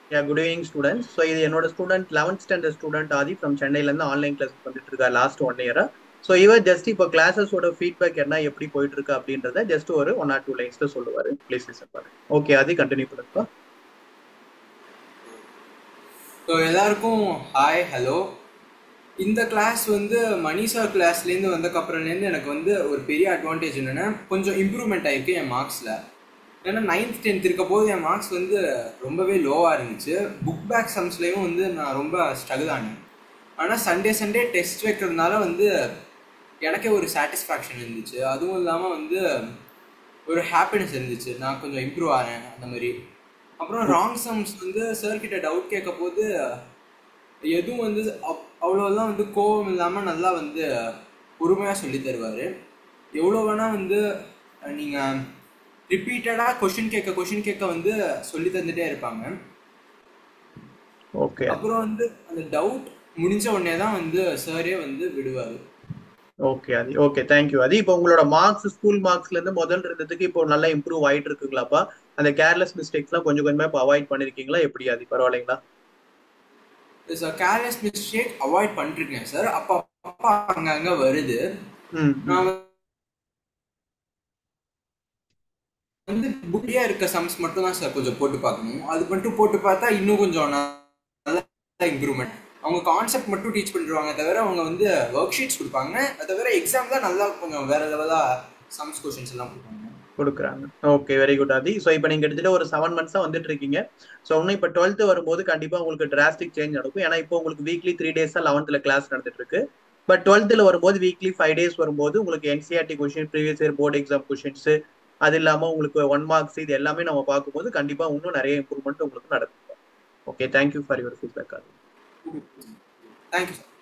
யா good evening students so இது என்னோட student eleventh standard student Aadhi from சென்னையிலேருந்து ஆன்லைன் கிளாஸ் வந்துட்டு இருக்கா லாஸ்ட் ஒன் இயரா ஸோ இவர் ஜஸ்ட் இப்போ கிளாஸஸோட ஃபீட்பேக் என்ன எப்படி போயிட்டு இருக்கு அப்படின்றத ஜஸ்ட் ஒரு ஒன் ஆர் டூ லைன்ஸ்ல சொல்லுவாரு ப்ளீஸ் லிசன் பாருங்க ஓகே அது கண்டினியூ பண்ணுப்பா ஸோ எல்லாருக்கும் ஹாய் ஹலோ இந்த கிளாஸ் வந்து மணிஷா கிளாஸ்லேருந்து வந்தக்கப்புறம்லேருந்து எனக்கு வந்து ஒரு பெரிய அட்வான்டேஜ் என்னென்னா கொஞ்சம் இம்ப்ரூவ்மெண்ட் ஆயிருக்கு என் மார்க்ஸில் ஏன்னா நைன்த் டென்த் இருக்க போது என் மார்க்ஸ் வந்து ரொம்பவே லோவாக இருந்துச்சு புக் பேக் சம்ஸ்லேயும் வந்து நான் ரொம்ப ஸ்ட்ரகிள் ஆனேன் ஆனால் சண்டே சண்டே டெஸ்ட் வைக்கிறதுனால வந்து எனக்கே ஒரு சாட்டிஸ்ஃபேக்ஷன் இருந்துச்சு அதுவும் இல்லாமல் வந்து ஒரு ஹாப்பினஸ் இருந்துச்சு நான் கொஞ்சம் இம்ப்ரூவ் ஆனேன் அந்த மாதிரி அப்புறம் ராங் சம்ஸ் வந்து சார் கிட்ட டவுட் கேட்க போது எதுவும் வந்து அவ்வளோலாம் வந்து கோவம் இல்லாமல் நல்லா வந்து பொறுமையாக சொல்லி தருவார் எவ்வளோ வேணால் வந்து நீங்கள் ரிப்பீட்டடாக கொஷின் கேட்க கொஷின் கேட்க வந்து சொல்லி தந்துட்டே இருப்பாங்க ஓகே அப்புறம் வந்து அந்த டவுட் முடிஞ்ச உடனே தான் வந்து சாரே வந்து விடுவார் ஓகே அது ஓகே தேங்க்யூ அது இப்போ உங்களோட மார்க்ஸ் ஸ்கூல் மார்க்ஸ்ல இருந்து முதல் இருந்ததுக்கு இப்போ நல்லா இம்ப்ரூவ் ஆயிட்டு இருக்குங்களாப்பா அந்த கேர்லெஸ் மிஸ்டேக்ஸ்லாம் கொஞ்சம் கொஞ்சமா இப்போ அவாய்ட் பண்ணிருக்கீங்களா எப்படி அது பரவாயில்லைங்களா சார் கேர்லெஸ் மிஸ்டேக் அவாய்ட் பண்ணிருக்கேன் சார் அப்போ அப்பா அங்கங்கே வருது ம் நான் வந்து புக்கியா இருக்க சம்ஸ் மட்டும் தான் சார் கொஞ்சம் போட்டு பார்க்கணும் அது மட்டும் போட்டு பார்த்தா இன்னும் கொஞ்சம் நல்லா இம்ப்ரூவ்மெண்ட் அவங்க கான்செப்ட் மட்டும் டீச் பண்ணிடுவாங்க தவிர அவங்க வந்து ஒர்க் ஷீட்ஸ் கொடுப்பாங்க அது தவிர எக்ஸாம் தான் நல்லா கொஞ்சம் வேற லெவலா சம்ஸ் கொஷின்ஸ் எல்லாம் கொடுப்பாங்க கொடுக்குறாங்க okay very good Aadhi so இப்போ நீங்கள் கிட்டத்தட்ட ஒரு செவன் மந்த்ஸாக வந்துட்டு இருக்கீங்க ஸோ இன்னும் இப்போ டுவெல்த்து வரும்போது கண்டிப்பாக உங்களுக்கு டிராஸ்டிக் சேஞ்ச் நடக்கும் ஏன்னா இப்போ உங்களுக்கு வீக்லி த்ரீ டேஸாக லெவன்த்தில் கிளாஸ் நடந்துட்டு இருக்கு பட் டுவெல்த்தில் வரும்போது வீக்லி ஃபைவ் டேஸ் வரும்போது உங்களுக்கு NCERT question previous year board exam questions அது இல்லாமல் உங்களுக்கு ஒன் மார்க்ஸ் இது எல்லாமே நம்ம பார்க்கும்போது கண்டிப்பாக இன்னும் நிறைய இம்ப்ரூவ்மெண்ட் உங்களுக்கு நடக்கும் okay thank you for your feedback Aadhi thank you sir